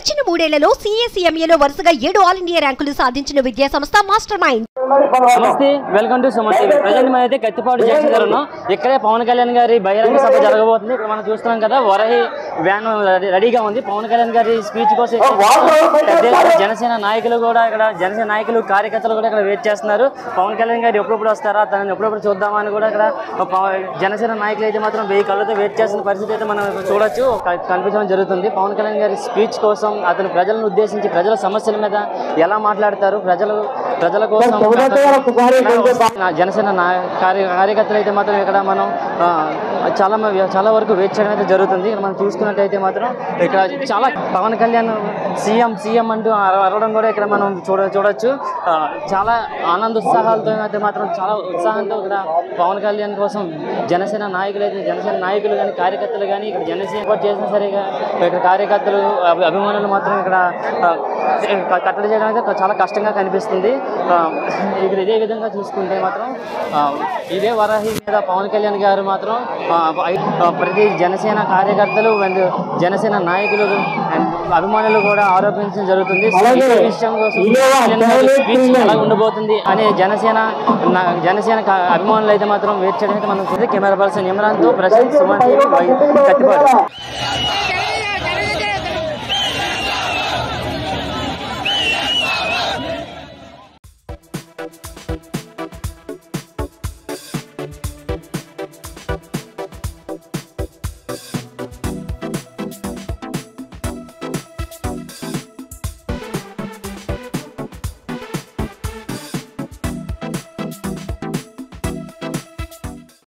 గడిచిన మూడేళ్లలో సీఎస్ఈఎంఏలో వరుసగా ఏడు ఆల్ ఇండియా ర్యాంకులు సాధించిన విద్యా సంస్థ మాస్టర్ మైండ్ నమస్తే welcome to Suman TV present మనం అయితే కత్తిపాడు జంక్షన్ దగ్గర ఉన్నాం ఇక్కడే పవన్ కళ్యాణ్ గారి బహిరంగ సభ జరగబోతుంది ఇక్కడ మనం చూస్తున్నాం కదా వరహి వ్యాన్ రెడీ- రెడీగా ఉంది పవన్ కళ్యాణ్ గారి స్పీచ్ కోసం ఇక్కడ పెద్ద ఎత్తున జనసేన నాయకులు కూడా ఇక్కడ జనసేన నాయకులు కార్యకర్తలు కూడా ఇక్కడ వెయిట్ చేస్తున్నారు పవన్ కళ్యాణ్ గారు ఎప్పుడెప్పుడు వస్తారా తనని ఎప్పుడెప్పుడు చూద్దామా అని కూడా ఇక్కడ పవ- జనసేన నాయకులు అయితే మాత్రం వెయ్యి కళ్ళతో వెయిట్ చేస్తున్న పరిస్థితి అయితే మనం చూడొచ్చు క- కనిపించడం జరుగుతుంది పవన్ కళ్యాణ్ గారి స్పీచ్ కోసం అతను ప్రజలను ఉద్దేశించి ప్రజల సమస్యల మీద ఎలా మాట్లాడతారు ప్రజలు ప్రజల కోసం నా జనసేన నా కార్య కార్యకర్తలు అయితే మాత్రం ఇక్కడ మనం ఆ, చాలా మ- చాలా వరకు వెయిట్ చేయడం అయితే జరుగుతుంది ఇక్కడ మనం చూసుకున్నట్టయితే మాత్రం ఇక్కడ చాలా పవన్ కళ్యాణ్ సీఎం సీఎం అంటూ అర- అరవడం కూడా ఇక్కడ మనం చూడ చూడొచ్చు ఆ, చాలా ఆనంద ఉత్సాహాలతో అయితే మాత్రం చాలా ఉత్సాహంతో ఇక్కడ పవన్ కళ్యాణ్ కోసం జనసేన నాయకులు అయితే జనసేన నాయకులు కానీ కార్యకర్తలు కానీ ఇక్కడ జనసేన సపోర్ట్ చేసిన సరిగా ఇక్కడ కార్యకర్తలు అభి- అభిమానులు మాత్రం ఇక్కడ ఆ, కట్టడి చేయడం అయితే చాలా కష్టంగా కనిపిస్తుంది ఆ, ఇక్కడ ఇదే విధంగా చూసుకుంటే మాత్రం ఆ, ఇదే వరాహి మీద పవన్ కళ్యాణ్ గారు మాత్రం ఆ, ఐ- ఆ, ప్రతి జనసేన కార్యకర్తలు అండ్ జనసేన నాయకులు అండ్ అభిమానులు కూడా ఆరోపించడం జరుగుతుంది ఈ విషయం కోసం కళ్యాణ్ గారి స్పీచ్ ఎలా ఉండబోతుంది అనే జనసేన నా- జనసేన కా- అభిమానులు అయితే మాత్రం వెయిట్ చేయడం అయితే మనం చూస్తే కెమెరా పర్సన్ ఇమ్రాన్తో ప్రశాంత్ సుమన్ టీవీ వై- కత్తిపాడు